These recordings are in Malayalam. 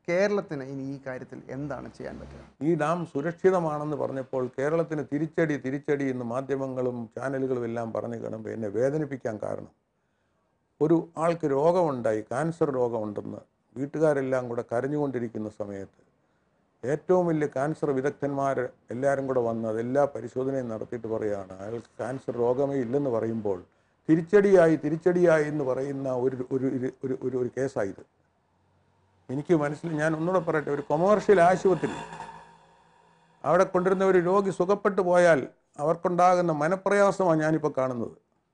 കേരളത്തിന് ഇനി ഈ കാര്യത്തിൽ എന്താണ് ചെയ്യാൻ പറ്റുക ഈ ഡാം സുരക്ഷിതമാണെന്ന് പറഞ്ഞപ്പോൾ കേരളത്തിന് തിരിച്ചടി തിരിച്ചടി എന്ന് മാധ്യമങ്ങളും ചാനലുകളും എല്ലാം പറഞ്ഞു കാണുമ്പോൾ എന്നെ വേദനിപ്പിക്കാൻ കാരണം ഒരു ആൾക്ക് രോഗമുണ്ടായി ക്യാൻസർ രോഗമുണ്ടെന്ന് വീട്ടുകാരെല്ലാം കൂടെ കരഞ്ഞുകൊണ്ടിരിക്കുന്ന സമയത്ത് ഏറ്റവും വലിയ ക്യാൻസർ വിദഗ്ധന്മാർ എല്ലാവരും കൂടെ വന്ന് അതെല്ലാ പരിശോധനയും നടത്തിയിട്ട് പറയുകയാണ് അയാൾക്ക് ക്യാൻസർ രോഗമേ ഇല്ലെന്ന് പറയുമ്പോൾ തിരിച്ചടിയായി തിരിച്ചടിയായി എന്ന് പറയുന്ന ഒരു ഒരു ഒരു- ഒരു ഒരു ഒരു കേസായത് എനിക്ക് മനസ്സിൽ ഞാൻ ഒന്നുകൂടെ പറയട്ടെ ഒരു കൊമേഴ്ഷ്യൽ ആശുപത്രി അവിടെ കൊണ്ടിരുന്ന ഒരു രോഗി സുഖപ്പെട്ടു പോയാൽ അവർക്കുണ്ടാകുന്ന മനപ്രയാസമാണ് ഞാനിപ്പോൾ കാണുന്നത്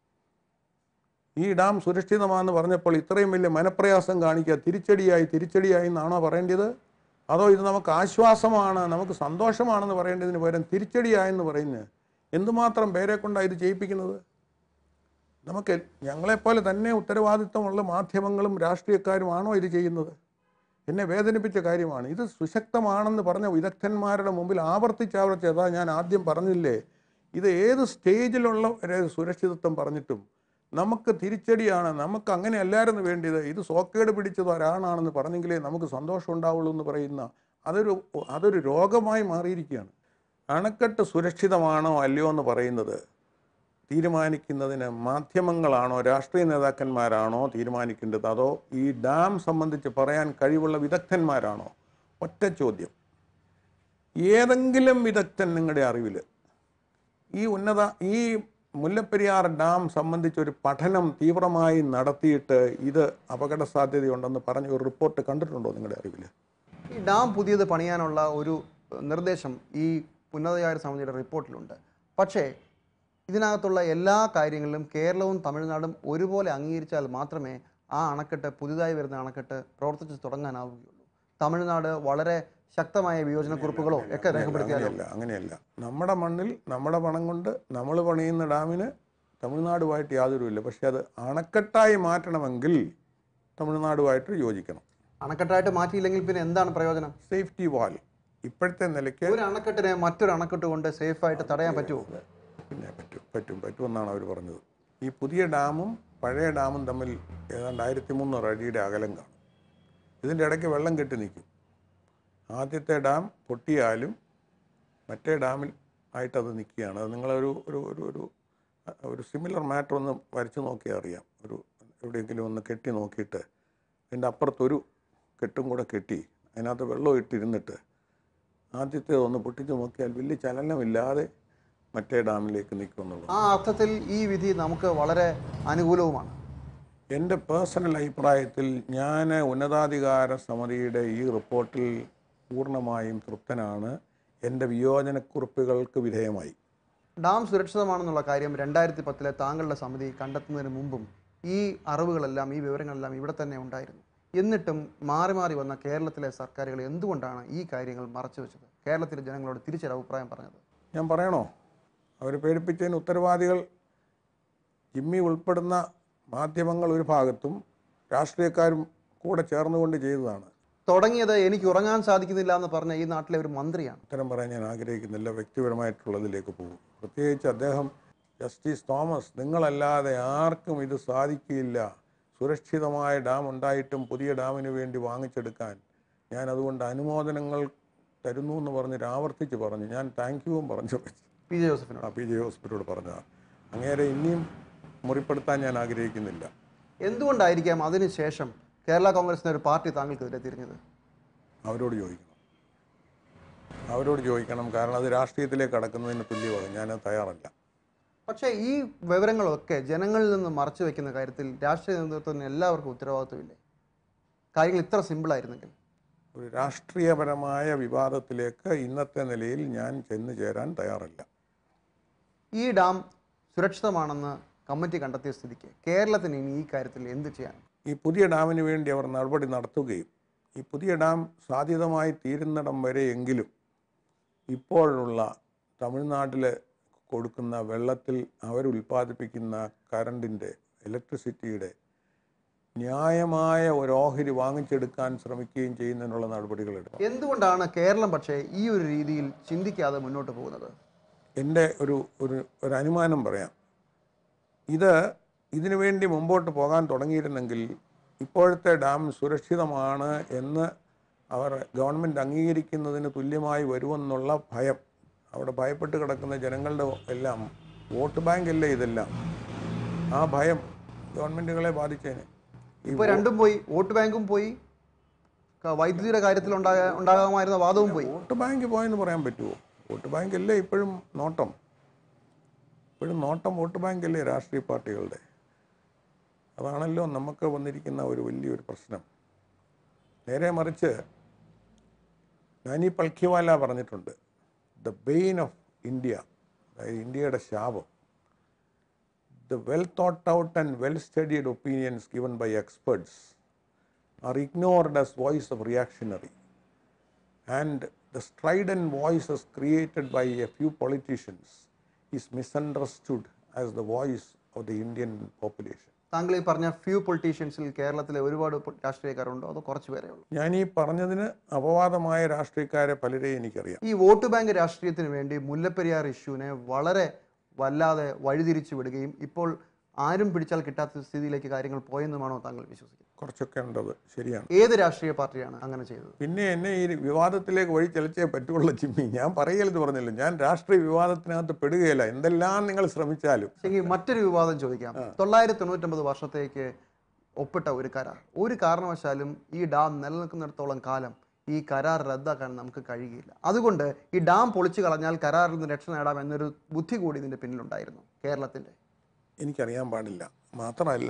ഈ ഡാം സുരക്ഷിതമാണെന്ന് പറഞ്ഞപ്പോൾ ഇത്രയും വലിയ മനപ്രയാസം കാണിക്കുക തിരിച്ചടിയായി തിരിച്ചടിയായി എന്നാണോ പറയേണ്ടത് അതോ ഇത് നമുക്ക് ആശ്വാസമാണ് നമുക്ക് സന്തോഷമാണെന്ന് പറയേണ്ടതിന് പകരം തിരിച്ചടിയായെന്ന് പറയുന്നത് എന്തുമാത്രം പേരെ കൊണ്ടാണ് ഇത് ചെയ്യിപ്പിക്കുന്നത് നമുക്ക് ഞങ്ങളെപ്പോലെ തന്നെ ഉത്തരവാദിത്വമുള്ള മാധ്യമങ്ങളും രാഷ്ട്രീയക്കാരുമാണോ ഇത് ചെയ്യുന്നത് എന്നെ വേദനിപ്പിച്ച കാര്യമാണ് ഇത് സുശക്തമാണെന്ന് പറഞ്ഞ വിദഗ്ധന്മാരുടെ മുമ്പിൽ ആവർത്തിച്ച് ആവർത്തിച്ച് അതാ ഞാൻ ആദ്യം പറഞ്ഞില്ലേ ഇത് ഏത് സ്റ്റേജിലുള്ള ഒരു സുരക്ഷിതത്വം പറഞ്ഞിട്ടും നമുക്ക് തിരിച്ചടിയാണ് നമുക്ക് അങ്ങനെ അല്ലായിരുന്നു വേണ്ടിയത് ഇത് സോക്കേട് പിടിച്ചത് ഒരാണാണെന്ന് പറഞ്ഞെങ്കിലേ നമുക്ക് സന്തോഷം ഉണ്ടാവുള്ളൂ എന്ന് പറയുന്ന അതൊരു അതൊരു രോഗമായി മാറിയിരിക്കുകയാണ് അണക്കെട്ട് സുരക്ഷിതമാണോ അല്ലയോ എന്ന് പറയുന്നത് തീരുമാനിക്കുന്നതിന് മാധ്യമങ്ങളാണോ രാഷ്ട്രീയ നേതാക്കന്മാരാണോ തീരുമാനിക്കേണ്ടത് അതോ ഈ ഡാം സംബന്ധിച്ച് പറയാൻ കഴിവുള്ള വിദഗ്ധന്മാരാണോ ഒറ്റ ചോദ്യം ഏതെങ്കിലും വിദഗ്ധൻ നിങ്ങളുടെ അറിവിൽ ഈ ഉന്നത ഈ മുല്ലപ്പെരിയാർ ഡാം സംബന്ധിച്ച് ഒരു പഠനം തീവ്രമായി നടത്തിയിട്ട് ഇത് അപകട സാധ്യതയുണ്ടെന്ന് പറഞ്ഞ ഒരു റിപ്പോർട്ട് കണ്ടിട്ടുണ്ടോ നിങ്ങളുടെ അറിവിൽ ഈ ഡാം പുതിയത് പണിയാനുള്ള ഒരു നിർദ്ദേശം ഈ ഉന്നതകാര്യ സമിതിയുടെ റിപ്പോർട്ടിലുണ്ട് പക്ഷേ ഇതിനകത്തുള്ള എല്ലാ കാര്യങ്ങളിലും കേരളവും തമിഴ്നാടും ഒരുപോലെ അംഗീകരിച്ചാൽ മാത്രമേ ആ അണക്കെട്ട് പുതുതായി വരുന്ന അണക്കെട്ട് പ്രവർത്തിച്ച് തുടങ്ങാനാവുകയുള്ളൂ തമിഴ്നാട് വളരെ ശക്തമായ വിയോജനക്കുറിപ്പുകളോ ഒക്കെ രേഖപ്പെടുത്തിയാലോ അങ്ങനെയല്ല അങ്ങനെയല്ല നമ്മുടെ മണ്ണിൽ നമ്മുടെ പണം കൊണ്ട് നമ്മൾ പണിയുന്ന ഡാമിന് തമിഴ്നാടുമായിട്ട് യാതൊരുമില്ല പക്ഷെ അത് അണക്കെട്ടായി മാറ്റണമെങ്കിൽ തമിഴ്നാടുമായിട്ട് യോജിക്കണം അണക്കെട്ടായിട്ട് മാറ്റിയില്ലെങ്കിൽ പിന്നെ എന്താണ് പ്രയോജനം സേഫ്റ്റി വാൾ ഇപ്പോഴത്തെ നിലയ്ക്ക് ഒരു അണക്കെട്ടിനെ മറ്റൊരു അണക്കെട്ട് കൊണ്ട് സേഫായിട്ട് തടയാൻ പറ്റുമോ പിന്നെ പറ്റും പറ്റും പറ്റുമെന്നാണ് അവർ പറഞ്ഞത് ഈ പുതിയ ഡാമും പഴയ ഡാമും തമ്മിൽ ഏതാണ്ട് ആയിരത്തി മുന്നൂറ് അടിയുടെ അകലം കാണും ഇതിൻ്റെ ഇടയ്ക്ക് വെള്ളം കെട്ടി നിൽക്കും ആദ്യത്തെ ഡാം പൊട്ടിയാലും മറ്റേ ഡാമിൽ ആയിട്ടത് നിൽക്കുകയാണ് അത് നിങ്ങളൊരു ഒരു ഒരു ഒരു ഒരു സിമിലർ മാറ്റർ ഒന്ന് വരച്ച് നോക്കിയാൽ അറിയാം ഒരു എവിടെയെങ്കിലും ഒന്ന് കെട്ടി നോക്കിയിട്ട് അതിൻ്റെ അപ്പുറത്തൊരു കെട്ടും കൂടെ കെട്ടി അതിനകത്ത് വെള്ളം ഇട്ടിരുന്നിട്ട് ആദ്യത്തെ ഒന്ന് പൊട്ടിച്ച് നോക്കിയാൽ വലിയ ചലനമില്ലാതെ മറ്റേ ഡാമിലേക്ക് നിൽക്കുമെന്നുള്ളത് ആ അർത്ഥത്തിൽ ഈ വിധി നമുക്ക് വളരെ അനുകൂലവും എൻ്റെ പേഴ്സണൽ അഭിപ്രായത്തിൽ ഞാൻ ഉന്നതാധികാര സമിതിയുടെ ഈ റിപ്പോർട്ടിൽ പൂർണ്ണമായും തൃപ്തനാണ് എൻ്റെ വിയോജനക്കുറിപ്പുകൾക്ക് വിധേയമായി ഡാം സുരക്ഷിതമാണെന്നുള്ള കാര്യം രണ്ടായിരത്തി പത്തിലെ താങ്കളുടെ സമിതി കണ്ടെത്തുന്നതിന് മുമ്പും ഈ അറിവുകളെല്ലാം ഈ വിവരങ്ങളെല്ലാം ഇവിടെ തന്നെ ഉണ്ടായിരുന്നു എന്നിട്ടും മാറി മാറി വന്ന കേരളത്തിലെ സർക്കാരുകൾ എന്തുകൊണ്ടാണ് ഈ കാര്യങ്ങൾ മറച്ചു വെച്ചത് കേരളത്തിലെ ജനങ്ങളോട് തിരിച്ചൊരു അഭിപ്രായം പറഞ്ഞത് ഞാൻ പറയണോ അവർ പേടിപ്പിച്ചതിന് ഉത്തരവാദികൾ ജിമ്മി ഉൾപ്പെടുന്ന മാധ്യമങ്ങൾ ഒരു ഭാഗത്തും രാഷ്ട്രീയക്കാരും കൂടെ ചേർന്നുകൊണ്ട് ചെയ്തതാണ് തുടങ്ങിയത് എനിക്ക് ഉറങ്ങാൻ സാധിക്കുന്നില്ല എന്ന് പറഞ്ഞ ഈ നാട്ടിലെ ഒരു മന്ത്രിയാണ് ഉത്തരം പറയാൻ ഞാൻ ആഗ്രഹിക്കുന്നില്ല വ്യക്തിപരമായിട്ടുള്ളതിലേക്ക് പോകും പ്രത്യേകിച്ച് അദ്ദേഹം ജസ്റ്റിസ് തോമസ് നിങ്ങളല്ലാതെ ആർക്കും ഇത് സാധിക്കില്ല സുരക്ഷിതമായ ഡാം ഉണ്ടായിട്ടും പുതിയ ഡാമിന് വേണ്ടി വാങ്ങിച്ചെടുക്കാൻ ഞാൻ അതുകൊണ്ട് അനുമോദനങ്ങൾ തരുന്നു എന്ന് പറഞ്ഞ് ആവർത്തിച്ച് പറഞ്ഞു ഞാൻ താങ്ക് യുവും പറഞ്ഞു പി ജെ ജോസഫിനോട് ആ പി ജെ ഹോസ്പിറ്റലോട് പറഞ്ഞതാണ് അങ്ങേരെ ഇനിയും മുറിപ്പെടുത്താൻ ഞാൻ ആഗ്രഹിക്കുന്നില്ല എന്തുകൊണ്ടായിരിക്കാം അതിനുശേഷം കേരള കോൺഗ്രസിന്റെ ഒരു പാർട്ടി താങ്കൾക്കെതിരെ തിരിഞ്ഞത് അവരോട് ചോദിക്കണം അവരോട് ചോദിക്കണം കാരണം അത് രാഷ്ട്രീയത്തിലേക്ക് കടക്കുന്നതിന് തുല്യമാണ് ഞാൻ തയ്യാറല്ല പക്ഷേ ഈ വിവരങ്ങളൊക്കെ ജനങ്ങളിൽ നിന്ന് മറച്ചു വെക്കുന്ന കാര്യത്തിൽ രാഷ്ട്രീയ നേതൃത്വത്തിന് എല്ലാവർക്കും ഉത്തരവാദിത്വമില്ലേ കാര്യങ്ങൾ ഇത്ര സിമ്പിളായിരുന്നെങ്കിൽ ഒരു രാഷ്ട്രീയപരമായ വിവാദത്തിലേക്ക് ഇന്നത്തെ നിലയിൽ ഞാൻ ചെന്ന് ചേരാൻ തയ്യാറല്ല ഈ ഡാം സുരക്ഷിതമാണെന്ന് കമ്മിറ്റി കണ്ടെത്തിയ സ്ഥിതിക്ക് കേരളത്തിന് ഇനി ഈ കാര്യത്തിൽ എന്ത് ചെയ്യാൻ ഈ പുതിയ ഡാമിന് വേണ്ടി അവർ നടപടി നടത്തുകയും ഈ പുതിയ ഡാം സാധ്യതമായി തീരുന്നിടം വരെയെങ്കിലും ഇപ്പോഴുള്ള തമിഴ്നാട്ടിൽ കൊടുക്കുന്ന വെള്ളത്തിൽ അവരുൽപ്പാദിപ്പിക്കുന്ന കറണ്ടിൻ്റെ ഇലക്ട്രിസിറ്റിയുടെ ന്യായമായ ഒരു ഓഹരി വാങ്ങിച്ചെടുക്കാൻ ശ്രമിക്കുകയും ചെയ്യുന്നതിനുള്ള നടപടികൾ എടുക്കും എന്തുകൊണ്ടാണ് കേരളം പക്ഷേ ഈ ഒരു രീതിയിൽ ചിന്തിക്കാതെ മുന്നോട്ട് പോകുന്നത് എൻ്റെ ഒരു ഒരു ഒരു അനുമാനം പറയാം ഇത് ഇതിനു വേണ്ടി മുമ്പോട്ട് പോകാൻ തുടങ്ങിയിരുന്നെങ്കിൽ ഇപ്പോഴത്തെ ഡാം സുരക്ഷിതമാണ് എന്ന് അവർ ഗവൺമെൻറ് അംഗീകരിക്കുന്നതിന് തുല്യമായി വരുമെന്നുള്ള ഭയം അവിടെ ഭയപ്പെട്ട് കിടക്കുന്ന ജനങ്ങളുടെ എല്ലാം വോട്ട് ബാങ്ക് അല്ലേ ഇതെല്ലാം ആ ഭയം ഗവൺമെൻറ്റുകളെ ബാധിച്ചേനെ ഈ ഇപ്പൊ രണ്ടും പോയി വോട്ട് ബാങ്കും പോയി ക- വൈദ്യുതിയുടെ കാര്യത്തിൽ ഉണ്ടാകാ ഉണ്ടാകാമായിരുന്ന വാദവും പോയി വോട്ട് ബാങ്ക് പോയെന്ന് പറയാൻ പറ്റുമോ വോട്ട് ബാങ്ക് അല്ലേ ഇപ്പോഴും നോട്ടം ഇപ്പോഴും നോട്ടം വോട്ട് ബാങ്ക് അല്ലേ രാഷ്ട്രീയ പാർട്ടികളുടെ അതാണല്ലോ നമുക്ക് വന്നിരിക്കുന്ന ഒരു വലിയൊരു പ്രശ്നം നേരെ മറിച്ച് നാനി പൾഖിവാല പറഞ്ഞിട്ടുണ്ട് ദ ബെയിൻ ഓഫ് ഇന്ത്യ അതായത് ഇന്ത്യയുടെ ശാപം the well thought out and well studied opinions given by experts are ignored as voice of reactionary and the strident voices created by a few politicians is misunderstood as the voice of the Indian population. താങ്കൾ ഈ പറഞ്ഞ ഫ്യൂ പൊളിറ്റീഷ്യൻസിൽ കേരളത്തിലെ ഒരുപാട് പൊ- രാഷ്ട്രീയക്കാരുണ്ടോ അതോ കുറച്ച് പേരേ ഉള്ളൂ ഞാൻ ഈ പറഞ്ഞതിന് അപവാദമായ രാഷ്ട്രീയക്കാരെ പലരെയും എനിക്കറിയാം ഈ വോട്ട് ബാങ്ക് രാഷ്ട്രീയത്തിന് വേണ്ടി മുല്ലപ്പെരിയാർ ഇഷ്യൂവിനെ വളരെ വല്ലാതെ വഴിതിരിച്ചു വിടുകയും ഇപ്പോൾ ആരും പിടിച്ചാൽ കിട്ടാത്ത സ്ഥിതിയിലേക്ക് കാര്യങ്ങൾ പോയെന്നുമാണോ താങ്കൾ വിശ്വസിക്കുന്നത് കുറച്ചൊക്കെ ഉണ്ടത് ശരിയാണ് ഏത് രാഷ്ട്രീയ പാർട്ടിയാണ് അങ്ങനെ ചെയ്തത് പിന്നെ എന്നെ ഈ വിവാദത്തിലേക്ക് വഴി ചലിച്ചേ പറ്റുള്ളൂ ചിമ്മി ഞാൻ പറയലെന്ന് പറഞ്ഞില്ല ഞാൻ രാഷ്ട്രീയ വിവാദത്തിനകത്ത് പെടുകയില്ല എന്തെല്ലാം നിങ്ങൾ ശ്രമിച്ചാലും ശരി മറ്റൊരു വിവാദം ചോദിക്കാം തൊള്ളായിരത്തി തൊണ്ണൂറ്റൊമ്പത് വർഷത്തേക്ക് ഒപ്പിട്ട ഒരു കരാർ ഒരു കാരണവശാലും ഈ ഡാം നിലനിൽക്കുന്നിടത്തോളം കാലം ഈ കരാർ റദ്ദാക്കാൻ നമുക്ക് കഴിയുകയില്ല അതുകൊണ്ട് ഈ ഡാം പൊളിച്ചു കളഞ്ഞാൽ കരാറിൽ നിന്ന് രക്ഷ നേടാം എന്നൊരു ബുദ്ധി കൂടി ഇതിന്റെ പിന്നിലുണ്ടായിരുന്നു കേരളത്തിന്റെ എനിക്കറിയാൻ പാടില്ല മാത്രമല്ല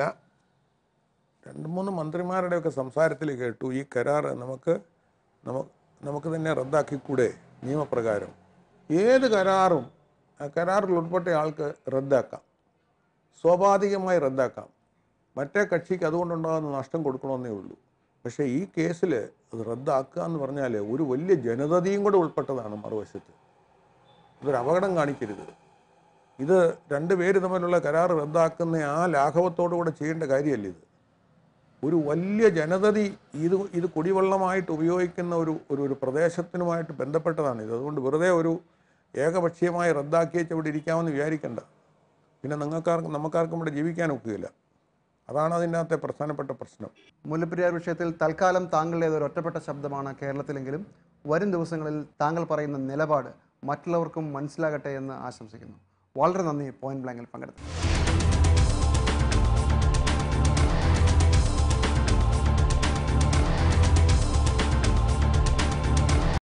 രണ്ട് മൂന്ന് മന്ത്രിമാരുടെയൊക്കെ സംസാരത്തിൽ കേട്ടു ഈ കരാർ നമുക്ക് നമുക്ക് നമുക്ക് തന്നെ റദ്ദാക്കിക്കൂടെ നിയമപ്രകാരം ഏത് കരാറും ആ കരാറിൽ ഉൾപ്പെട്ട ആൾക്ക് റദ്ദാക്കാം സ്വാഭാവികമായി റദ്ദാക്കാം മറ്റേ കക്ഷിക്ക് അതുകൊണ്ടുണ്ടാകുന്ന നഷ്ടം കൊടുക്കണമെന്നേ ഉള്ളൂ പക്ഷേ ഈ കേസിൽ അത് റദ്ദാക്കുക എന്ന് പറഞ്ഞാൽ ഒരു വലിയ ജനതയും കൂടെ ഉൾപ്പെട്ടതാണ് മറുവശത്ത് ഇതൊരു അപകടം കാണിക്കരുത് ഇത് രണ്ട് പേര് തമ്മിലുള്ള കരാർ റദ്ദാക്കുന്ന ആ ലാഘവത്തോടു കൂടെ ചെയ്യേണ്ട കാര്യമല്ല ഇത് ഒരു വലിയ ജനതതി ഇത് ഇത് കുടിവെള്ളമായിട്ട് ഉപയോഗിക്കുന്ന ഒരു ഒരു ഒരു പ്രദേശത്തിനുമായിട്ട് ബന്ധപ്പെട്ടതാണ് ഇത് അതുകൊണ്ട് വെറുതെ ഒരു ഏകപക്ഷീയമായി റദ്ദാക്കി വെച്ച് ഇവിടെ ഇരിക്കാമെന്ന് വിചാരിക്കണ്ട പിന്നെ നിങ്ങൾക്കാർക്കും നമുക്കാർക്കും ഇവിടെ ജീവിക്കാൻ ഒക്കുകയില്ല അതാണ് അതിൻ്റെ അകത്തെ പ്രധാനപ്പെട്ട പ്രശ്നം മുല്ലപ്പെരിയാർ വിഷയത്തിൽ തൽക്കാലം താങ്കളുടേത് ഒരു ഒറ്റപ്പെട്ട ശബ്ദമാണ് കേരളത്തിലെങ്കിലും വരും ദിവസങ്ങളിൽ താങ്കൾ പറയുന്ന നിലപാട് മറ്റുള്ളവർക്കും മനസ്സിലാകട്ടെ എന്ന് ആശംസിക്കുന്നു വളരെ നന്ദി പോയിന്റ് ബ്ലാങ്കിൽ പങ്കെടുത്തു